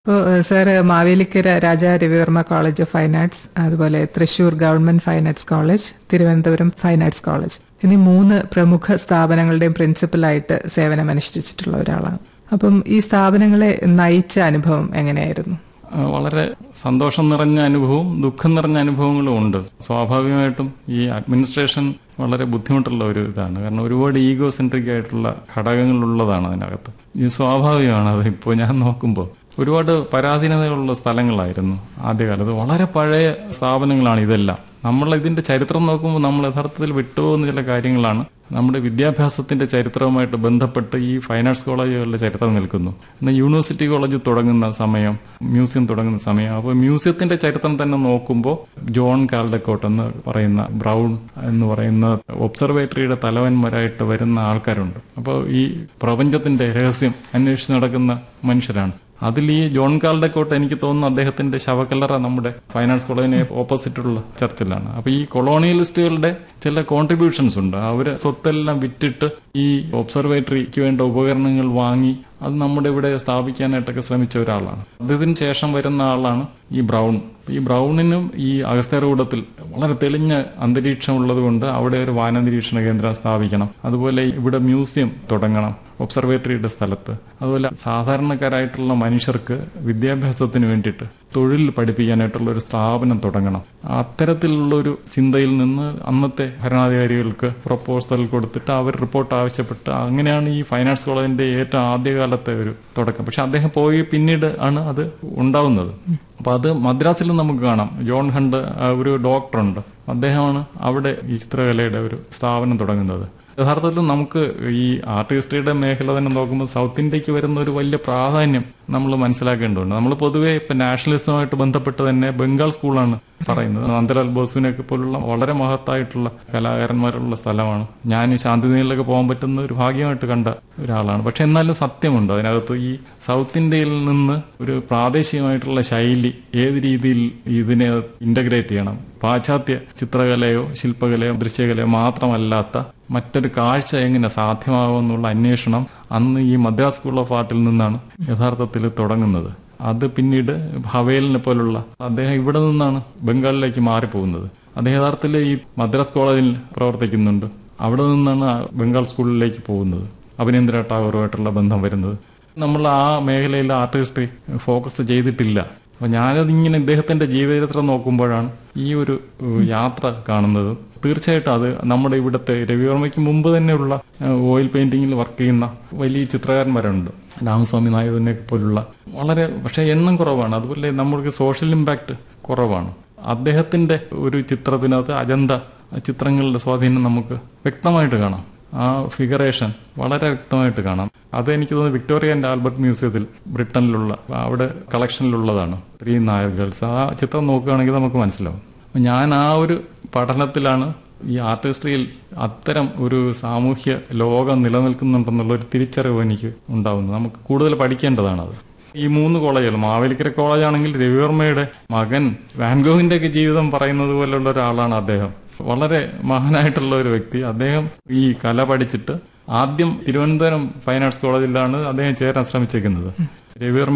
ഇപ്പോൾ sir Mavelikkara Raja Ravi Varma college of fine arts അതുപോലെ Thrissur government fine arts college Thiruvananthapuram fine arts college എന്നീ മൂന്ന് പ്രമുഖ സ്ഥാപനങ്ങളുടെയും പ്രിൻസിപ്പലായിട്ട് സേവനമനുഷ്ഠിച്ചിട്ടുള്ള ഒരാളാണ് അപ്പം ഈ സ്ഥാപനങ്ങളെ നയിച്ച അനുഭവം എങ്ങനെയായിരുന്നു ആ, വളരെ സന്തോഷം നിറഞ്ഞ അനുഭവവും ദുഃഖം നിറഞ്ഞ അനുഭവങ്ങളും ഉണ്ട് സ്വാഭാവികമായിട്ടും ഈ അഡ്മിനിസ്ട്രേഷൻ വളരെ ബുദ്ധിമുട്ടുള്ള ഒരു ഇതാണ് കാരണം ഒരുപാട് ഈഗോ സെൻട്രിക് ആയിട്ടുള്ള ഘടകങ്ങളുള്ളതാണ് അതിനകത്ത് ഇത് സ്വാഭാവികമാണ് അത് ഇപ്പോൾ ഞാൻ നോക്കുമ്പോൾ ഒരുപാട് പരാധീനതകളുള്ള സ്ഥലങ്ങളായിരുന്നു ആദ്യകാലത്ത് വളരെ പഴയ സ്ഥാപനങ്ങളാണ് ഇതെല്ലാം നമ്മൾ ഇതിന്റെ ചരിത്രം നോക്കുമ്പോൾ നമ്മൾ യഥാർത്ഥത്തിൽ വിട്ടുപോകുന്ന ചില കാര്യങ്ങളാണ് നമ്മുടെ വിദ്യാഭ്യാസത്തിന്റെ ചരിത്രവുമായിട്ട് ബന്ധപ്പെട്ട് ഈ ഫൈൻ ആർട്സ് കോളേജുകളുടെ ചരിത്രം നിൽക്കുന്നു എന്നാൽ യൂണിവേഴ്സിറ്റി കോളേജ് തുടങ്ങുന്ന സമയം മ്യൂസിയം തുടങ്ങുന്ന സമയം അപ്പോൾ മ്യൂസിയത്തിന്റെ ചരിത്രം തന്നെ നോക്കുമ്പോൾ ജോൺ കാൽഡക്കോട്ട് എന്ന് പറയുന്ന ബ്രൗൺ എന്ന് പറയുന്ന ഒബ്സർവേറ്ററിയുടെ തലവന്മാരായിട്ട് വരുന്ന ആൾക്കാരുണ്ട് അപ്പോൾ ഈ പ്രപഞ്ചത്തിന്റെ രഹസ്യം അന്വേഷിച്ച് നടക്കുന്ന മനുഷ്യരാണ് അതിൽ ഈ ജോൺ കാൽഡക്കോട്ട് എനിക്ക് തോന്നുന്നു അദ്ദേഹത്തിന്റെ ശവക്കല്ലറ നമ്മുടെ ഫൈനാൻസ് കോളേജിന് ഓപ്പോസിറ്റുള്ള ചർച്ചിലാണ് അപ്പൊ ഈ കൊളോണിയലിസ്റ്റുകളുടെ ചില കോൺട്രിബ്യൂഷൻസ് ഉണ്ട് അവര് സ്വത്തെല്ലാം വിറ്റിട്ട് ഈ ഒബ്സർവേറ്ററിക്ക് വേണ്ട ഉപകരണങ്ങൾ വാങ്ങി അത് നമ്മുടെ ഇവിടെ സ്ഥാപിക്കാനായിട്ടൊക്കെ ശ്രമിച്ച ഒരാളാണ് അദ്ദേഹത്തിന് ശേഷം വരുന്ന ആളാണ് ഈ ബ്രൗൺ ഈ ബ്രൗണിനും ഈ അഗസ്ത്യർകൂടത്തിൽ വളരെ തെളിഞ്ഞ അന്തരീക്ഷം ഉള്ളതുകൊണ്ട് അവിടെ ഒരു വാനനിരീക്ഷണ കേന്ദ്രം സ്ഥാപിക്കണം അതുപോലെ ഇവിടെ മ്യൂസിയം തുടങ്ങണം ഒബ്സർവേറ്ററിയുടെ സ്ഥലത്ത് അതുപോലെ സാധാരണക്കാരായിട്ടുള്ള മനുഷ്യർക്ക് വിദ്യാഭ്യാസത്തിന് വേണ്ടിയിട്ട് തൊഴിൽ പഠിപ്പിക്കാനായിട്ടുള്ള ഒരു സ്ഥാപനം തുടങ്ങണം അത്തരത്തിലുള്ള ഒരു ചിന്തയിൽ നിന്ന് അന്നത്തെ ഭരണാധികാരികൾക്ക് പ്രപ്പോസൽ കൊടുത്തിട്ട് അവർ റിപ്പോർട്ട് ആവശ്യപ്പെട്ട് അങ്ങനെയാണ് ഈ ഫൈനാൻസ് കോളേജിന്റെ ഏറ്റവും ആദ്യകാലത്തെ ഒരു തുടക്കം പക്ഷെ അദ്ദേഹം പോയി പിന്നീട് ആണ് അത് ഉണ്ടാവുന്നത് അപ്പൊ അത് മദ്രാസിൽ നമുക്ക് കാണാം ജോൺ ഹണ്ട് ആ, ഒരു ഡോക്ടറുണ്ട് അദ്ദേഹമാണ് അവിടെ ഈ ചിത്രകലയുടെ ഒരു സ്ഥാപനം തുടങ്ങുന്നത് യഥാർത്ഥത്തിൽ നമുക്ക് ഈ ആർട്ട് ഹിസ്റ്ററിയുടെ മേഖല തന്നെ നോക്കുമ്പോൾ സൗത്ത് ഇന്ത്യക്ക് വരുന്ന ഒരു വലിയ പ്രാധാന്യം നമ്മൾ മനസ്സിലാക്കേണ്ടതുണ്ട് നമ്മൾ പൊതുവെ ഇപ്പൊ നാഷണലിസവുമായിട്ട് ബന്ധപ്പെട്ട് തന്നെ ബംഗാൾ സ്കൂളാണ് പറയുന്നത് നന്ദലാൽ ബോസുവിനൊക്കെ പോലുള്ള വളരെ മഹത്തായിട്ടുള്ള കലാകാരന്മാരുള്ള സ്ഥലമാണ് ഞാൻ ഈ ശാന്തിനിലൊക്കെ പോകാൻ പറ്റുന്ന ഒരു ഭാഗ്യമായിട്ട് കണ്ട ഒരാളാണ് പക്ഷെ എന്നാലും സത്യമുണ്ട് അതിനകത്ത് ഈ സൗത്ത് ഇന്ത്യയിൽ നിന്ന് ഒരു പ്രാദേശികമായിട്ടുള്ള ശൈലി ഏത് രീതിയിൽ ഇതിനെ ഇന്റഗ്രേറ്റ് ചെയ്യണം പാശ്ചാത്യ ചിത്രകലയോ ശില്പകലയോ ദൃശ്യകലയോ മാത്രമല്ലാത്ത മറ്റൊരു കാഴ്ച എങ്ങനെ സാധ്യമാകുമെന്നുള്ള അന്വേഷണം അന്ന് ഈ മദ്രാസ് സ്കൂൾ ഓഫ് ആർട്ടിൽ നിന്നാണ് യഥാർത്ഥത്തിൽ തുടങ്ങുന്നത് അത് പിന്നീട് ഹവേലിനെ പോലുള്ള അദ്ദേഹം ഇവിടെ നിന്നാണ് ബംഗാളിലേക്ക് മാറിപ്പോകുന്നത് അദ്ദേഹം യഥാർത്ഥത്തിൽ ഈ മദ്രാസ് കോളേജിൽ പ്രവർത്തിക്കുന്നുണ്ട് അവിടെ നിന്നാണ് ആ ബംഗാൾ സ്കൂളിലേക്ക് പോകുന്നത് അഭിനേന്ദ്ര ടാഗോറുമായിട്ടുള്ള ബന്ധം വരുന്നത് നമ്മൾ ആ മേഖലയിൽ ആർട്ട് ഹിസ്റ്ററി ഫോക്കസ് ചെയ്തിട്ടില്ല അപ്പൊ ഞാനത് ഇങ്ങനെ ഇദ്ദേഹത്തിന്റെ ജീവചരിത്രം നോക്കുമ്പോഴാണ് ഈ ഒരു ഏഹ്, യാത്ര കാണുന്നത് തീർച്ചയായിട്ടും അത് നമ്മുടെ ഇവിടുത്തെ രവിവർമ്മയ്ക്ക് മുമ്പ് തന്നെയുള്ള ഏഹ്, ഓയിൽ പെയിന്റിങ്ങിൽ വർക്ക് ചെയ്യുന്ന വലിയ ചിത്രകാരന്മാരുണ്ട് രാമസ്വാമി നായകനെ പോലുള്ള വളരെ പക്ഷെ എണ്ണം കുറവാണ് അതുപോലെ നമ്മൾക്ക് സോഷ്യൽ ഇമ്പാക്ട് കുറവാണ് അദ്ദേഹത്തിന്റെ ഒരു ചിത്രത്തിനകത്ത് അജന്ത ചിത്രങ്ങളുടെ സ്വാധീനം നമുക്ക് വ്യക്തമായിട്ട് കാണാം ആ ഫിഗറേഷൻ വളരെ വ്യക്തമായിട്ട് കാണാം അത് എനിക്ക് തോന്നുന്നു വിക്ടോറിയ ആൻഡ് ആൽബർട്ട് മ്യൂസിയത്തിൽ ബ്രിട്ടനിലുള്ള അവിടെ കളക്ഷനിലുള്ളതാണ് ത്രീ നായർ ഗേൾസ് ആ ചിത്രം നോക്കുകയാണെങ്കിൽ നമുക്ക് മനസ്സിലാവും അപ്പൊ ഞാൻ ആ ഒരു പഠനത്തിലാണ് ഈ ആർട്ട് ഹിസ്റ്ററിയിൽ അത്തരം ഒരു സാമൂഹ്യ ലോകം നിലനിൽക്കുന്നുണ്ടെന്നുള്ള ഒരു തിരിച്ചറിവ് എനിക്ക് ഉണ്ടാവുന്നത് നമുക്ക് കൂടുതൽ പഠിക്കേണ്ടതാണ് അത് ഈ മൂന്ന് കോളേജുകൾ മാവേലിക്കര കോളേജാണെങ്കിൽ രവിവർമ്മയുടെ മകൻ വാൻഗോഹിന്റെ ഒക്കെ ജീവിതം പറയുന്നത് പോലുള്ള ഒരാളാണ് അദ്ദേഹം വളരെ മഹാനായിട്ടുള്ള ഒരു വ്യക്തി അദ്ദേഹം ഈ കല പഠിച്ചിട്ട് ആദ്യം തിരുവനന്തപുരം ഫൈൻ ആർട്സ് കോളേജിലാണ് അദ്ദേഹം ചേരാൻ ശ്രമിച്ചിരിക്കുന്നത് രവിവർമ്മ